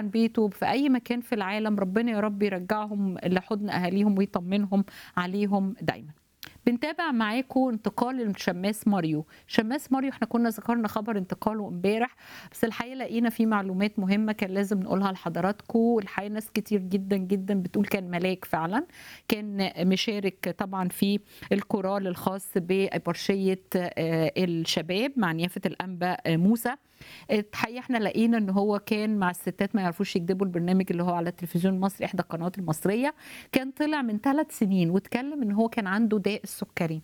عن بيته في اي مكان في العالم ربنا يا رب يرجعهم لحضن اهاليهم ويطمنهم عليهم دايما بنتابع معاكم انتقال الشماس ماريو شماس ماريو احنا كنا ذكرنا خبر انتقاله امبارح بس الحقيقه لقينا فيه معلومات مهمه كان لازم نقولها لحضراتكم الحقيقه ناس كتير جدا جدا بتقول كان ملاك فعلا كان مشارك طبعا في الكورال الخاص ببرشيه الشباب مع نيافه الانبا موسى الحقيقه احنا لقينا ان هو كان مع الستات ما يعرفوش يكذبوا البرنامج اللي هو على التلفزيون المصري احدى القنوات المصريه كان طلع من ثلاث سنين واتكلم ان هو كان عنده داء السكري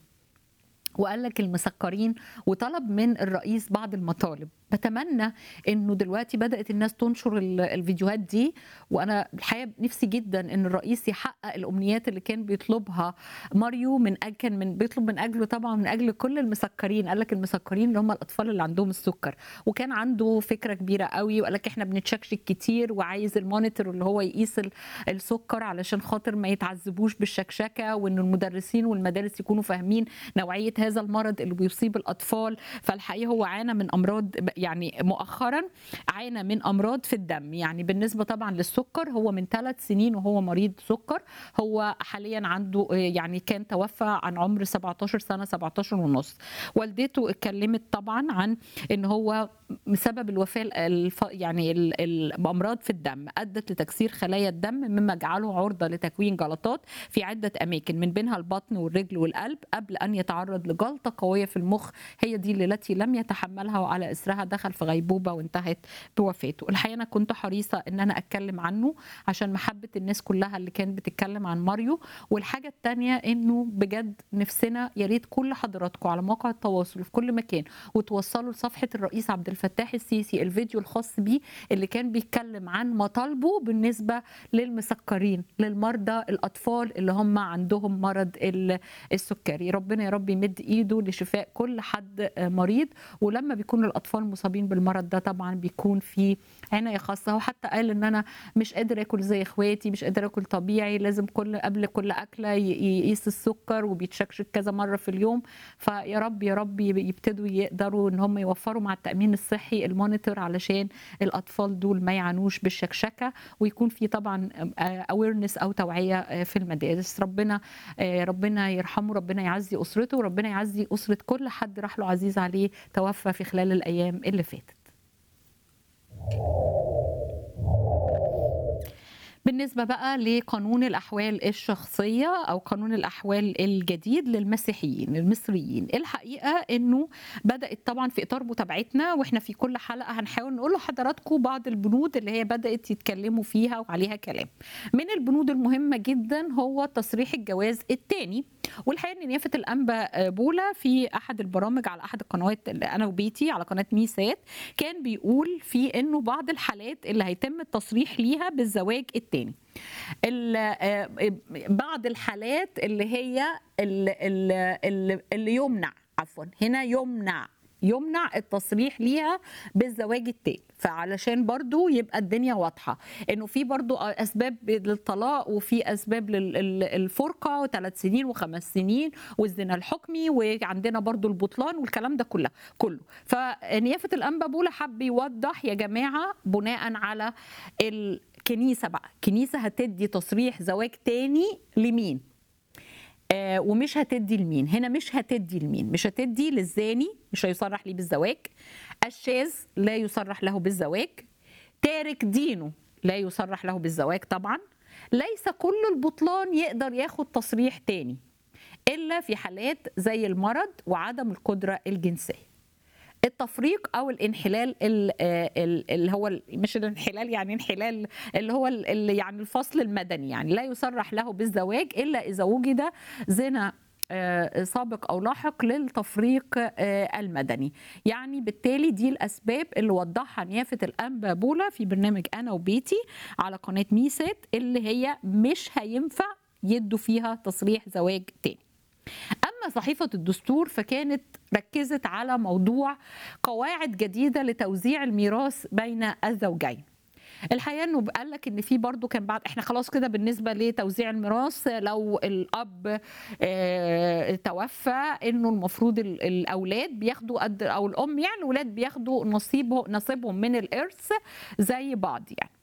وقال لك المسكرين وطلب من الرئيس بعض المطالب بتمنى انه دلوقتي بدات الناس تنشر الفيديوهات دي وانا الحقيقه نفسي جدا ان الرئيس يحقق الامنيات اللي كان بيطلبها ماريو من أجل كان من بيطلب من اجله طبعا من اجل كل المسكرين قال لك المسكرين اللي هم الاطفال اللي عندهم السكر وكان عنده فكره كبيره قوي وقال لك احنا بنتشكشك كتير وعايز المونيتور اللي هو يقيس السكر علشان خاطر ما يتعذبوش بالشكشكه وان المدرسين والمدارس يكونوا فاهمين نوعيه هذا المرض اللي بيصيب الاطفال فالحقيقه هو عانى من امراض يعني مؤخرا عانى من امراض في الدم يعني بالنسبه طبعا للسكر هو من ثلاث سنين وهو مريض سكر هو حاليا عنده يعني كان توفى عن عمر 17 سنه 17 ونص والدته اتكلمت طبعا عن ان هو سبب الوفاه الف... يعني الامراض في الدم ادت لتكسير خلايا الدم مما جعله عرضه لتكوين جلطات في عده اماكن من بينها البطن والرجل والقلب قبل ان يتعرض لجلطه قويه في المخ هي دي التي لم يتحملها وعلى اثرها دخل في غيبوبه وانتهت بوفاته الحقيقه انا كنت حريصه ان انا اتكلم عنه عشان محبه الناس كلها اللي كانت بتتكلم عن ماريو والحاجه الثانيه انه بجد نفسنا يا ريت كل حضراتكم على مواقع التواصل في كل مكان وتوصلوا لصفحه الرئيس عبد الفتاح السيسي الفيديو الخاص بيه اللي كان بيتكلم عن مطالبه بالنسبه للمسكرين للمرضى الاطفال اللي هم عندهم مرض السكري ربنا يا رب يمد ايده لشفاء كل حد مريض ولما بيكون الاطفال مصابين بالمرض ده طبعا بيكون في عنايه خاصه وحتى قال ان انا مش قادر اكل زي اخواتي مش قادر اكل طبيعي لازم كل قبل كل اكله يقيس السكر وبيتشكشك كذا مره في اليوم فيا رب يا رب يبتدوا يقدروا ان هم يوفروا مع التامين الصحي المونيتور علشان الاطفال دول ما يعانوش بالشكشكه ويكون في طبعا اويرنس او توعيه في المدارس ربنا ربنا يرحمه ربنا يعزي اسرته وربنا يعزي اسره كل حد راح له عزيز عليه توفى في خلال الايام اللي فاتت بالنسبه بقى لقانون الاحوال الشخصيه او قانون الاحوال الجديد للمسيحيين المصريين الحقيقه انه بدات طبعا في اطار متابعتنا واحنا في كل حلقه هنحاول نقول لحضراتكم بعض البنود اللي هي بدات يتكلموا فيها وعليها كلام من البنود المهمه جدا هو تصريح الجواز الثاني والحقيقه ان نيافه الانبا بولا في احد البرامج على احد القنوات اللي انا وبيتي على قناه ميسات كان بيقول في انه بعض الحالات اللي هيتم التصريح ليها بالزواج الثاني بعض الحالات اللي هي اللي, اللي, اللي يمنع عفوا هنا يمنع يمنع التصريح ليها بالزواج التاني فعلشان برضو يبقى الدنيا واضحة انه في برضو اسباب للطلاق وفي اسباب للفرقة وثلاث سنين وخمس سنين والزنا الحكمي وعندنا برضو البطلان والكلام ده كله كله فنيافة الانبا بولا حب يوضح يا جماعة بناء على الكنيسة بقى كنيسة هتدي تصريح زواج تاني لمين آه ومش هتدي لمين هنا مش هتدي لمين مش هتدي للزاني مش هيصرح ليه بالزواج الشاذ لا يصرح له بالزواج تارك دينه لا يصرح له بالزواج طبعا ليس كل البطلان يقدر ياخد تصريح تاني الا في حالات زي المرض وعدم القدره الجنسيه التفريق او الانحلال اللي هو مش الانحلال يعني انحلال اللي هو اللي يعني الفصل المدني يعني لا يصرح له بالزواج الا اذا وجد زنا سابق او لاحق للتفريق المدني يعني بالتالي دي الاسباب اللي وضحها نيافه الانبا بولا في برنامج انا وبيتي على قناه ميسات اللي هي مش هينفع يدوا فيها تصريح زواج تاني اما صحيفه الدستور فكانت ركزت على موضوع قواعد جديده لتوزيع الميراث بين الزوجين الحقيقه انه قال لك ان في برضو كان بعد احنا خلاص كده بالنسبه لتوزيع الميراث لو الاب اه توفى انه المفروض الاولاد بياخدوا قد او الام يعني الاولاد بياخدوا نصيبه نصيبهم من الارث زي بعض يعني